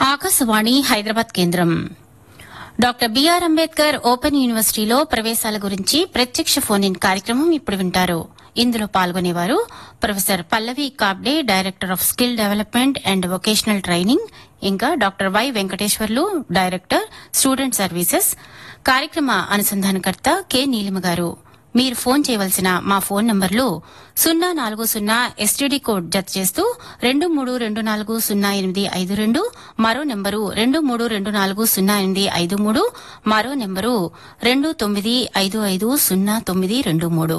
ఆకాశవాణి హైదరాబాద్ కేంద్రం doctor BR Ambedkar open యూనివర్సిటీలో ప్రవేశాల గురించి ప్రత్యక్ష ఫోన్ ఇన్ కార్యక్రమం ఇప్పుడు వింటారు ఇందులో పాల్గొనేవారు professor Pallavi Kabde director of skill development and vocational training ఇంకా doctor Y Venkateswarlu director student services కార్యక్రమ అనుసంధానకర్త కె నీలిమ గారు మీరు ఫోన్ చేయవలసిన మా ఫోన్ నంబర్లు సున్నా నాలుగు సున్నా ఎస్టీడీ కోడ్ జత చేస్తూ రెండు మూడు రెండు నాలుగు సున్నా ఎనిమిది ఐదు రెండు మరో నెంబరు రెండు మూడు రెండు నాలుగు సున్నా ఎనిమిది ఐదు మూడు మరో నెంబరు రెండు తొమ్మిది ఐదు ఐదు సున్నా తొమ్మిది రెండు మూడు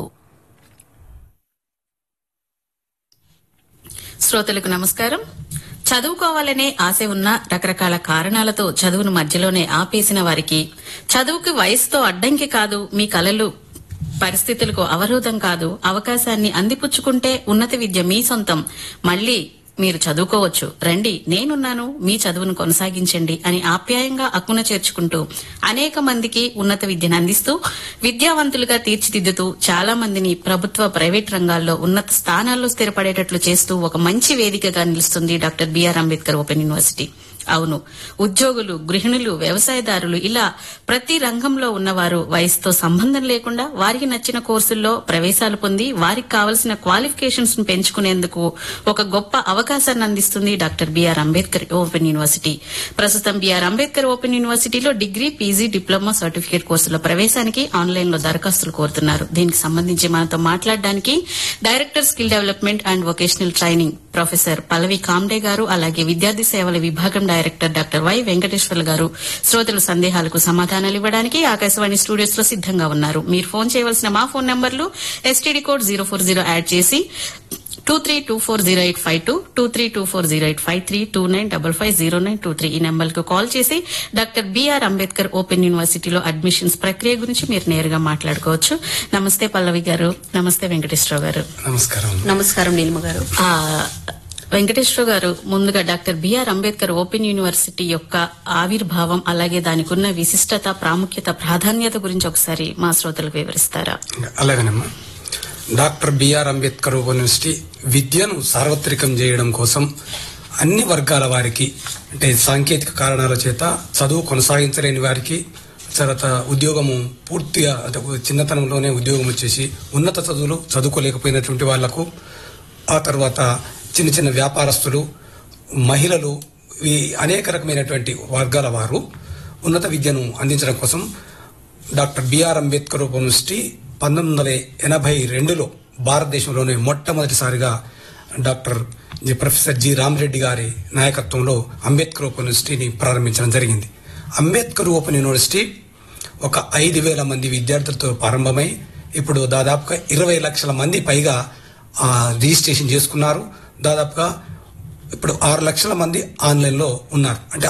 శ్రోతలకు నమస్కారం చదువుకోవాలనే ఆశ ఉన్న రకరకాల కారణాలతో చదువును మధ్యలోనే ఆపేసిన వారికి చదువుకి వయసుతో అడ్డంకి కాదు మీ కలలు పరిస్థితులకు అవరోధం కాదు అవకాశాన్ని అందిపుచ్చుకుంటే ఉన్నత విద్య మీ సొంతం మళ్ళీ మీరు చదువుకోవచ్చు రండి నేనున్నాను మీ చదువును కొనసాగించండి అని ఆప్యాయంగా అక్కున చేర్చుకుంటూ అనేక మందికి ఉన్నత విద్యను అందిస్తూ విద్యావంతులుగా తీర్చిదిద్దుతూ చాలా మందిని ప్రభుత్వ ప్రైవేట్ రంగాల్లో ఉన్నత స్థానాల్లో స్థిరపడేటట్లు చేస్తూ ఒక మంచి వేదికగా నిలుస్తుంది doctor BR Ambedkar open university అవును ఉద్యోగులు గృహిణులు వ్యవసాయదారులు ఇలా ప్రతి రంగంలో ఉన్నవారు వయసుతో సంబంధం లేకుండా వారికి నచ్చిన కోర్సుల్లో ప్రవేశాలు పొంది వారికి కావలసిన క్వాలిఫికేషన్స్ ను పెంచుకునేందుకు ఒక గొప్ప అవకాశాన్ని అందిస్తుంది doctor BR Ambedkar open university ప్రస్తుతం బిఆర్ అంబేద్కర్ ఓపెన్ యూనివర్సిటీలో డిగ్రీ పీజీ డిప్లొమా సర్టిఫికేట్ కోర్సుల ప్రవేశానికి ఆన్లైన్ లో దరఖాస్తులు కోరుతున్నారు దీనికి సంబంధించి మనతో మాట్లాడడానికి director skill development and vocational training professor Pallavi Kamde garu అలాగే విద్యార్థి సేవల విభాగం డైరెక్టర్ డాక్టర్ వై వెంకటేశ్వర్లు గారు శ్రోతల సందేహాలకు సమాధానాలు ఇవ్వడానికి ఆకాశవాణి స్టూడియోస్ లో సిద్దంగా ఉన్నారు మీరు ఫోన్ చేయవలసిన మా ఫోన్ నంబర్లు STD code zero four zero add చేసి two three two four zero eight five two two three two four zero eight five three two nine double five zero nine two three ఈ నెంబర్కు call చేసి doctor BR Ambedkar open యూనివర్సిటీలో admissions ప్రక్రియ గురించి మీరు నేరుగా మాట్లాడుకోవచ్చు నమస్తే పల్లవి గారు నమస్తే వెంకటేశ్వరరావు గారు నమస్కారం నమస్కారం నీలిమ గారు ఆ, వెంకటేశ్వర గారు ముందుగా doctor BR Ambedkar open university యొక్క ఆవిర్భావం అలాగే దానికి ఉన్న విశిష్టత ప్రాముఖ్యత ప్రాధాన్యత గురించి ఒకసారి మా శ్రోతలకు వివరిస్తారా అలాగేనమ్మా డాక్టర్ బిఆర్ అంబేద్కర్ యూనివర్సిటీ విద్యను సార్వత్రికం చేయడం కోసం అన్ని వర్గాల వారికి అంటే సాంకేతిక కారణాల చేత చదువు కొనసాగించలేని వారికి తర్వాత ఉద్యోగము పూర్తిగా అంటే చిన్నతనంలోనే ఉద్యోగం వచ్చేసి ఉన్నత చదువులు చదువుకోలేకపోయినటువంటి వాళ్లకు ఆ తర్వాత చిన్న చిన్న వ్యాపారస్తులు మహిళలు ఈ అనేక రకమైనటువంటి వర్గాల వారు ఉన్నత విద్యను అందించడం కోసం డాక్టర్ బిఆర్ అంబేద్కర్ యూనివర్సిటీ పంతొమ్మిది వందల ఎనభై రెండులో భారతదేశంలోనే మొట్టమొదటిసారిగా doctor G professor G Ramareddy గారి నాయకత్వంలో అంబేద్కర్ ఓపెన్ యూనివర్సిటీని ప్రారంభించడం జరిగింది అంబేద్కర్ ఓపెన్ యూనివర్సిటీ ఒక ఐదు వేల మంది విద్యార్థులతో ప్రారంభమై ఇప్పుడు దాదాపుగా ఇరవై లక్షల మంది పైగా ఆ, రిజిస్ట్రేషన్ చేసుకున్నారు దాదాపుగా ఇప్పుడు ఆరు లక్షల మంది ఆన్లైన్లో ఉన్నారు అంటే